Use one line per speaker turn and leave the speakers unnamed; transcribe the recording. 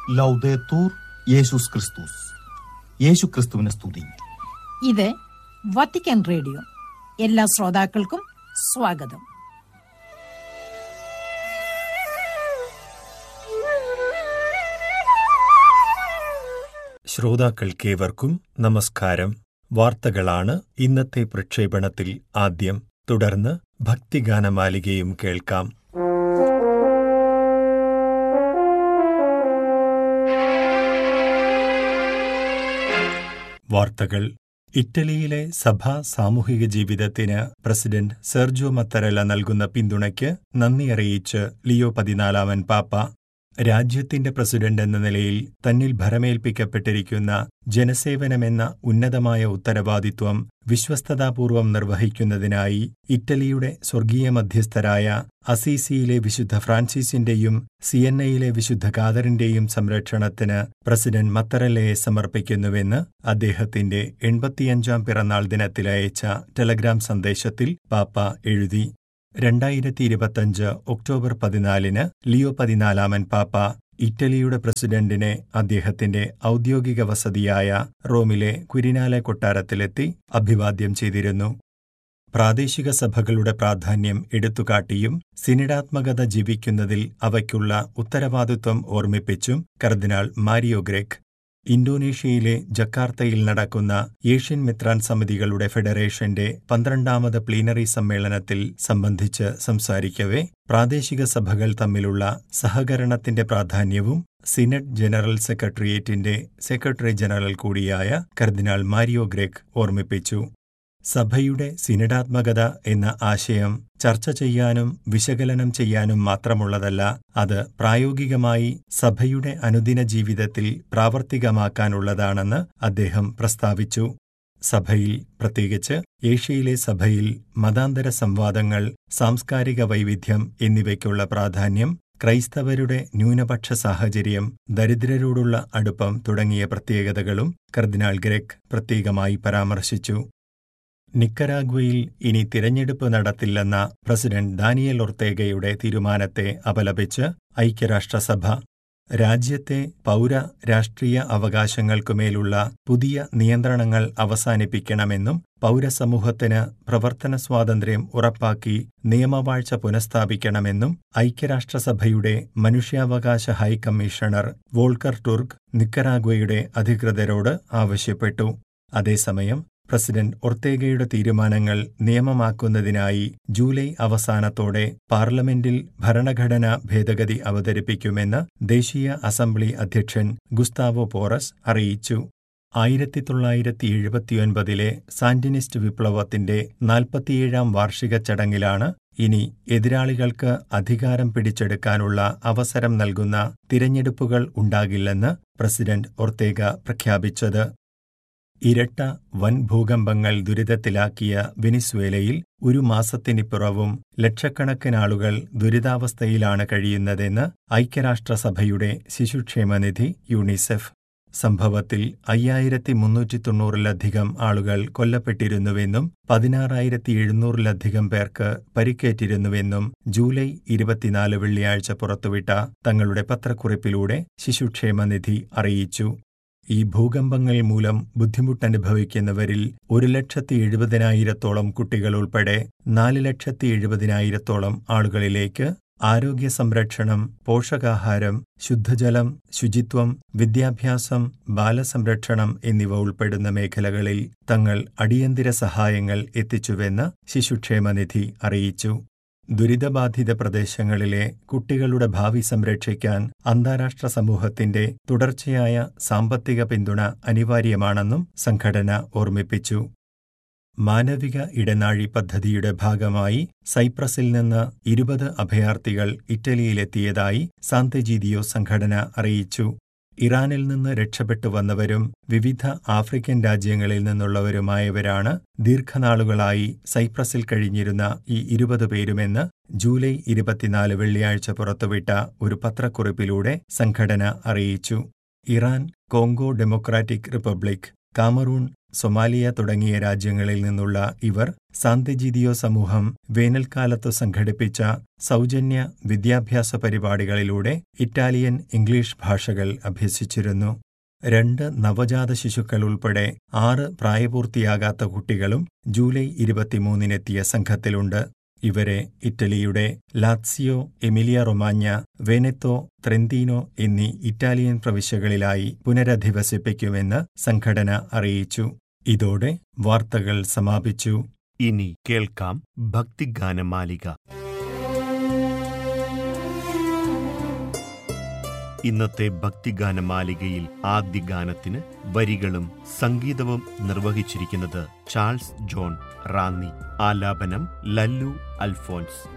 ലൗദേത്തൂർ യേശുസ് ക്രിസ്തുസ് യേശു ക്രിസ്തുവിനെ സ്തുതി
ഇത് വത്തിക്കാൻ റേഡിയോ എല്ലാ ശ്രോതാക്കൾക്കും സ്വാഗതം
ശ്രോതാക്കൾക്കേവർക്കും നമസ്കാരം വാർത്തകളാണ് ഇന്നത്തെ പ്രക്ഷേപണത്തിൽ ആദ്യം തുടർന്ന് ഭക്തിഗാനമാലികയും കേൾക്കാം വാർത്തകൾ ഇറ്റലിയിലെ സഭാ സാമൂഹിക ജീവിതത്തിന് പ്രസിഡന്റ് സെർജോ മത്തരല നൽകുന്ന പിന്തുണയ്ക്ക് നന്ദി അറിയിച്ച് ലിയോ പതിനാലാമൻ പാപ്പ രാജ്യത്തിന്റെ പ്രസിഡന്റ് എന്ന നിലയിൽ തന്നിൽ ഭരമേൽപ്പിക്കപ്പെട്ടിരിക്കുന്ന ജനസേവനമെന്ന ഉന്നതമായ ഉത്തരവാദിത്വം വിശ്വസ്തതാപൂർവം നിർവഹിക്കുന്നതിനായി ഇറ്റലിയുടെ സ്വർഗീയ മധ്യസ്ഥരായ അസീസിയിലെ വിശുദ്ധ ഫ്രാൻസിസിന്റെയും സിയന്നയിലെ വിശുദ്ധ കാതറിന്റെയും സംരക്ഷണത്തിന് പ്രസിഡന്റ് മത്തറല്ലയെ സമർപ്പിക്കുന്നുവെന്ന് അദ്ദേഹത്തിന്റെ എൺപത്തിയഞ്ചാം പിറന്നാൾ ദിനത്തിൽ അയച്ച ടെലഗ്രാം സന്ദേശത്തിൽ പാപ്പ എഴുതി രണ്ടായിരത്തി ഇരുപത്തഞ്ച് ഒക്ടോബർ പതിനാലിന് ലിയോ പതിനാലാമൻ പാപ്പ ഇറ്റലിയുടെ പ്രസിഡന്റിനെ അദ്ദേഹത്തിന്റെ ഔദ്യോഗിക വസതിയായ റോമിലെ കുരിനാലെ കൊട്ടാരത്തിലെത്തി അഭിവാദ്യം ചെയ്തിരുന്നു പ്രാദേശിക സഭകളുടെ പ്രാധാന്യം എടുത്തുകാട്ടിയും സിനിഡാത്മകത ജീവിക്കുന്നതിൽ അവയ്ക്കുള്ള ഉത്തരവാദിത്വം ഓർമ്മിപ്പിച്ചും കർദിനാൾ മാരിയോ ഗ്രേക്ക് ഇന്തോനേഷ്യയിലെ ജക്കാർത്തയിൽ നടക്കുന്ന ഏഷ്യൻ മിത്രാൻ സമിതികളുടെ ഫെഡറേഷന്റെ പന്ത്രണ്ടാമത് പ്ലീനറി സമ്മേളനത്തിൽ സംബന്ധിച്ച് സംസാരിക്കവെ പ്രാദേശിക സഭകൾ തമ്മിലുള്ള സഹകരണത്തിന്റെ പ്രാധാന്യവും സിനഡ് ജനറൽ സെക്രട്ടേറിയറ്റിന്റെ സെക്രട്ടറി ജനറൽ കൂടിയായ കർദിനാൾ മാരിയോ ഗ്രേക്ക് ഓർമ്മിപ്പിച്ചു സഭയുടെ സിനഡാത്മകത എന്ന ആശയം ചർച്ച ചെയ്യാനും വിശകലനം ചെയ്യാനും മാത്രമുള്ളതല്ല അത് പ്രായോഗികമായി സഭയുടെ അനുദിന ജീവിതത്തിൽ പ്രാവർത്തികമാക്കാനുള്ളതാണെന്ന് അദ്ദേഹം പ്രസ്താവിച്ചു സഭയിൽ പ്രത്യേകിച്ച് ഏഷ്യയിലെ സഭയിൽ മതാന്തര സംവാദങ്ങൾ സാംസ്കാരിക വൈവിധ്യം എന്നിവയ്ക്കുള്ള പ്രാധാന്യം ക്രൈസ്തവരുടെ ന്യൂനപക്ഷ സാഹചര്യം ദരിദ്രരോടുള്ള അടുപ്പം തുടങ്ങിയ പ്രത്യേകതകളും കർദിനാൾ ഗ്രേക്ക് പ്രത്യേകമായി പരാമർശിച്ചു നിക്കരാഗ്വയിൽ ഇനി തിരഞ്ഞെടുപ്പ് നടത്തില്ലെന്ന പ്രസിഡന്റ് ദാനിയൽ ഒർത്തേഗയുടെ തീരുമാനത്തെ അപലപിച്ച് ഐക്യരാഷ്ട്രസഭ രാജ്യത്തെ പൗര രാഷ്ട്രീയ അവകാശങ്ങൾക്കുമേലുള്ള പുതിയ നിയന്ത്രണങ്ങൾ അവസാനിപ്പിക്കണമെന്നും പൗരസമൂഹത്തിന് പ്രവർത്തന സ്വാതന്ത്ര്യം ഉറപ്പാക്കി നിയമവാഴ്ച പുനഃസ്ഥാപിക്കണമെന്നും ഐക്യരാഷ്ട്രസഭയുടെ മനുഷ്യാവകാശ ഹൈക്കമ്മീഷണർ വോൾക്കർ ടുർഗ് നിക്കരാഗ്വയുടെ അധികൃതരോട് ആവശ്യപ്പെട്ടു അതേസമയം പ്രസിഡന്റ് ഒർത്തേഗയുടെ തീരുമാനങ്ങൾ നിയമമാക്കുന്നതിനായി ജൂലൈ അവസാനത്തോടെ പാർലമെന്റിൽ ഭരണഘടനാ ഭേദഗതി അവതരിപ്പിക്കുമെന്ന് ദേശീയ അസംബ്ലി അധ്യക്ഷൻ ഗുസ്താവോ പോറസ് അറിയിച്ചു ആയിരത്തി തൊള്ളായിരത്തി എഴുപത്തിയൊൻപതിലെ സാന്റിനിസ്റ്റ് വിപ്ലവത്തിന്റെ നാൽപ്പത്തിയേഴാം വാർഷിക ചടങ്ങിലാണ് ഇനി എതിരാളികൾക്ക് അധികാരം പിടിച്ചെടുക്കാനുള്ള അവസരം നൽകുന്ന തിരഞ്ഞെടുപ്പുകൾ ഉണ്ടാകില്ലെന്ന് പ്രസിഡന്റ് ഒർത്തേഗ പ്രഖ്യാപിച്ചത് ഇരട്ട വൻ ഭൂകമ്പങ്ങൾ ദുരിതത്തിലാക്കിയ വെനിസ്വേലയിൽ ഒരു മാസത്തിനിപ്പുറവും ലക്ഷക്കണക്കിനാളുകൾ ദുരിതാവസ്ഥയിലാണ് കഴിയുന്നതെന്ന് ഐക്യരാഷ്ട്രസഭയുടെ ശിശുക്ഷേമനിധി യൂണിസെഫ് സംഭവത്തിൽ അയ്യായിരത്തി മുന്നൂറ്റി തൊണ്ണൂറിലധികം ആളുകൾ കൊല്ലപ്പെട്ടിരുന്നുവെന്നും പതിനാറായിരത്തി എഴുന്നൂറിലധികം പേർക്ക് പരിക്കേറ്റിരുന്നുവെന്നും ജൂലൈ ഇരുപത്തിനാല് വെള്ളിയാഴ്ച പുറത്തുവിട്ട തങ്ങളുടെ പത്രക്കുറിപ്പിലൂടെ ശിശുക്ഷേമനിധി അറിയിച്ചു ഈ ഭൂകമ്പങ്ങൾ മൂലം ബുദ്ധിമുട്ടനുഭവിക്കുന്നവരിൽ ഒരു ലക്ഷത്തി എഴുപതിനായിരത്തോളം കുട്ടികൾ ഉൾപ്പെടെ നാല് ലക്ഷത്തി എഴുപതിനായിരത്തോളം ആളുകളിലേക്ക് ആരോഗ്യ സംരക്ഷണം പോഷകാഹാരം ശുദ്ധജലം ശുചിത്വം വിദ്യാഭ്യാസം ബാലസംരക്ഷണം എന്നിവ ഉൾപ്പെടുന്ന മേഖലകളിൽ തങ്ങൾ അടിയന്തര സഹായങ്ങൾ എത്തിച്ചുവെന്ന് ശിശുക്ഷേമനിധി അറിയിച്ചു ദുരിതബാധിത പ്രദേശങ്ങളിലെ കുട്ടികളുടെ ഭാവി സംരക്ഷിക്കാൻ അന്താരാഷ്ട്ര സമൂഹത്തിന്റെ തുടർച്ചയായ സാമ്പത്തിക പിന്തുണ അനിവാര്യമാണെന്നും സംഘടന ഓർമ്മിപ്പിച്ചു മാനവിക ഇടനാഴി പദ്ധതിയുടെ ഭാഗമായി സൈപ്രസിൽ നിന്ന് ഇരുപത് അഭയാർത്ഥികൾ ഇറ്റലിയിലെത്തിയതായി സാന്തജീതിയോ സംഘടന അറിയിച്ചു ഇറാനിൽ നിന്ന് രക്ഷപ്പെട്ടു വന്നവരും വിവിധ ആഫ്രിക്കൻ രാജ്യങ്ങളിൽ നിന്നുള്ളവരുമായവരാണ് ദീർഘനാളുകളായി സൈപ്രസിൽ കഴിഞ്ഞിരുന്ന ഈ ഇരുപത് പേരുമെന്ന് ജൂലൈ ഇരുപത്തിനാല് വെള്ളിയാഴ്ച പുറത്തുവിട്ട ഒരു പത്രക്കുറിപ്പിലൂടെ സംഘടന അറിയിച്ചു Iran Congo Democratic Republic Cameroon Somalia തുടങ്ങിയ രാജ്യങ്ങളിൽ നിന്നുള്ള ഇവർ സാന്തിജീതിയോ സമൂഹം വേനൽക്കാലത്തു സംഘടിപ്പിച്ച സൗജന്യ വിദ്യാഭ്യാസ പരിപാടികളിലൂടെ ഇറ്റാലിയൻ ഇംഗ്ലീഷ് ഭാഷകൾ അഭ്യസിച്ചിരുന്നു രണ്ട് നവജാത ശിശുക്കൾ ഉൾപ്പെടെ ആറ് പ്രായപൂർത്തിയാകാത്ത കുട്ടികളും ജൂലൈ ഇരുപത്തിമൂന്നിനെത്തിയ സംഘത്തിലുണ്ട് ഇവരെ ഇറ്റലിയുടെ ലാത്സിയോ എമിലിയ റൊമാഞ്ഞ വെനെത്തോ ത്രെന്തീനോ എന്നീ ഇറ്റാലിയൻ പ്രവിശ്യകളിലായി പുനരധിവസിപ്പിക്കുമെന്ന് സംഘടന അറിയിച്ചു ഇതോടെ വാർത്തകൾ സമാപിച്ചു
ഇനി കേൾക്കാം ഭക്തിഗാനമാലിക ഇന്നത്തെ ഭക്തിഗാനമാലികയിൽ ആദ്യ ഗാനത്തിന് വരികളും സംഗീതവും നിർവഹിച്ചിരിക്കുന്നത് ചാൾസ് ജോൺ റാന്നി ആലാപനം ലല്ലു അൽഫോൻസ്